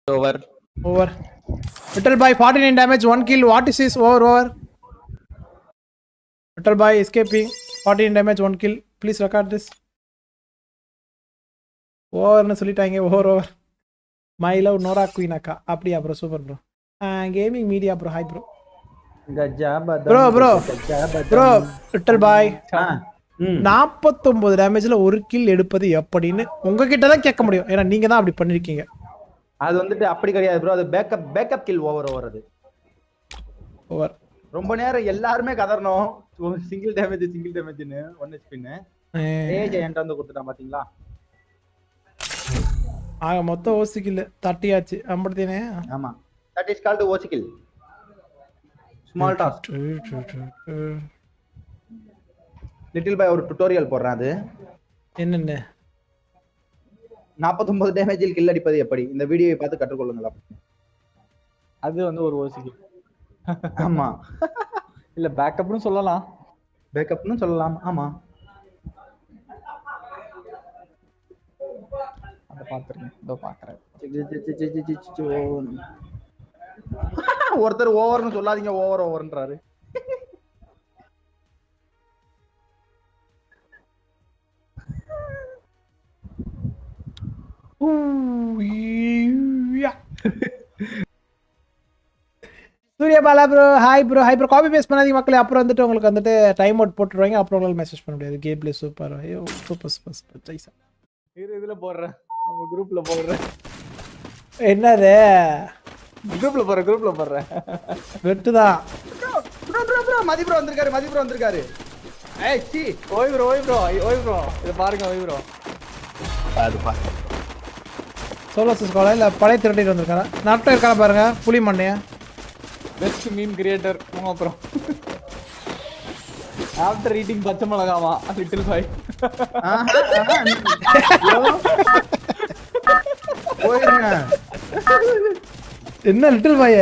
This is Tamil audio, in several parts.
Over Over. Little boy, 49 damage, 1 kill. What is this? Over, over. Little boy escaping. 14 damage, 1 kill. Please record this. ஓவர்னு சொல்லிட்டாங்க over over my love Nora queen அக்கா அப்படியா bro super bro gaming media bro hi bro கஜாபதம், ப்ரோ ப்ரோ கஜாபதம். ப்ரோ லிட்டில் பாய் ஆ, ம். நாற்பத்தொன்பது டேமேஜ்ல ஒரு கில் எடுப்பது எப்படின்னு உங்ககிட்ட தான் கேட்க முடியும் ஏன்னா நீங்க தான் அப்படி பண்ணிருக்கீங்க அது வந்துட்டு அப்படி கிடையாது ப்ரோ அது backup backup kill over over அது ஓவர் ரொம்ப நேரம் எல்லாருமே கதறணும் சிங்கிள் டேமேஜ் சிங்கிள் டேமேஜ்னு ஒன் ஹெச்பின்னு ஏஜ் என்கிட்ட வந்து கொடுத்துட்டான் பாத்தீங்களா ஆக மொத்தம் ஓசி கில் தட்டியாச்சு அம்படுத்தேனே ஆமா that is called OC kill small task little boy ஒரு டுட்டோரியல் போடுறேன் அது என்னென்ன 49 டேமேஜில் கில் அடிப்பது எப்படி இந்த வீடியோவை பார்த்து கற்றுக்கொள்ளுங்களா அது வந்து ஒரு ஓசிக்கு ஆமா இல்ல பேக்கப்னு சொல்லலாம் பேக்கப்னு சொல்லலாம் ஆமா அத பாத்துருங்க இதோ பாக்குறேன் ஒருத்தர் ஓவர்னு சொல்லாதீங்க ஓவர் ஓவர்ன்றாரு Surya Bala bro hi bro hi bro copy paste பண்ணாதீங்க மக்களே அப்புறம் வந்துட்டு உங்களுக்கு வந்துட்டு டைம் அவுட் போட்டுருவாங்க அப்புறம் உங்களுக்கு மெசேஜ் பண்ண முடியாது கேம் பிளே சூப்பர் ஐயோ சூப்பர் சூப்பர் சூப்பர் ஜெய்சா இரு இதுல போடுறேன் நம்ம குரூப்ல போடுறேன் என்னது குரூப்ல போடுறேன் குரூப்ல போடுறேன் வெட்டுதான் bro bro bro Mathi bro வந்திருக்காரு மதி ப்ரோ வந்திருக்காரு ஏய் சி ஓய் ப்ரோ ஓய் ப்ரோ ஓய் ப்ரோ இத பாருங்க ஓய் ப்ரோ அது பா சோலோ சிஸ்கோலா இல்ல பழைய திருட்டிட்டு வந்திருக்காரா நட்டம் இருக்கான பாருங்க புலி மண்டைய பெஸ்ட் மீம் கிரியேட்டர் போங்க அப்புறம் ஆஃப்டர் ஈட்டிங் பச்சை மிளகாமா லிட்டில் பாய் போயிருங்க என்ன லிட்டில் பாய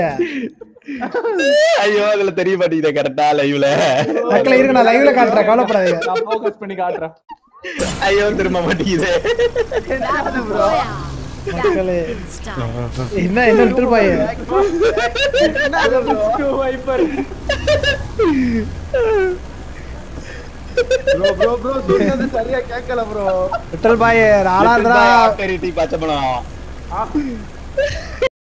ஐயோ அதுல தெரிய மாட்டேங்குது கரெக்டா லைவ்ல மக்களே இருங்க நான் லைவ்ல காட்டுறேன் கவலைப்படாதீங்க நான் ஃபோக்கஸ் பண்ணி காட்டுறேன் ஐயோ திரும்ப மாட்டேங்குது மக்களே என்ன என்ன லிட்டில் பாய வைப்பர் ப்ரோ ப்ரோ ப்ரோ சொன்னது சரியா கேட்கல ப்ரோ லிட்டில் பாய் ஆளாடுறா பச்சை பழம்